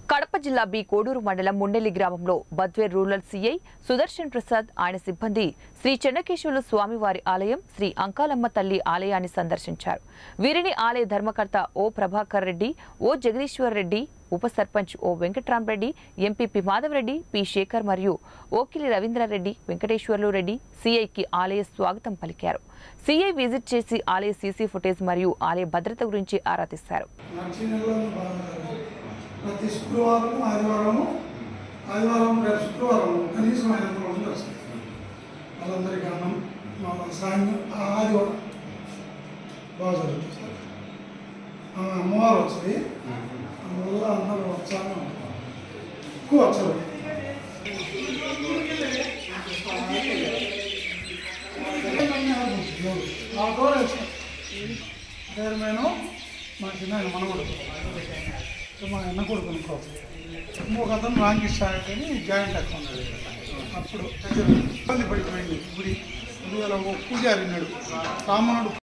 కడప జిల్లా బి కోడూరు మండలం ముండెల్లి గ్రామంలో బద్వేర్ రూరల్ సీఐ సుదర్శన్ ప్రసాద్ ఆయన సిబ్బంది శ్రీ చెన్నకేశ్వరులు స్వామివారి ఆలయం శ్రీ అంకాలమ్మ తల్లి ఆలయాన్ని సందర్శించారు వీరిని ఆలయ ధర్మకర్త ఓ ప్రభాకర్ రెడ్డి ఓ జగదీశ్వర్ రెడ్డి ఉప sarpanch O Venkatramareddy MPP Madhavareddy P Shekar మరియు ఓకిలి రవీంద్రారెడ్డి వెంకటేశ్వర్లు రెడ్డి సీఐకి ఆలయ స్వాగతం పలికారు సీఐ విజిట్ చేసి ఆలయ సీసీ ఫుటేజ్ మరియు ఆలయ భద్రత గురించి ఆరా తీశారు మార్చి నెలలో బాగా ప్రతి శుక్రవారం ఆదివారము ఆదివారం రేపు శుక్రవారం కనీసం ఐదు వందల మంది వస్తారు వాళ్ళందరికీ అన్నం మా సాయంత్రం ఆ ఆదివారం బాగా జరుగుతుంది సార్ ఆ అమ్మవారు వచ్చింది అందువల్ల అందరూ ఉత్సాహంగా ఉంటారు ఎక్కువ వచ్చారు ఆ డోర్ వేసాం చైర్మన్ మా చిన్న మనవడు మా అన్న కొడుకు అనుకో ఇంకొక అతను రాంగ్ ఇష్టాడు అని జాయింట్ అకౌంట్ అప్పుడు ఇబ్బంది పడిపోయింది గుడి గుడి అలా ఒక పూజారి ఉన్నాడు రామనుడు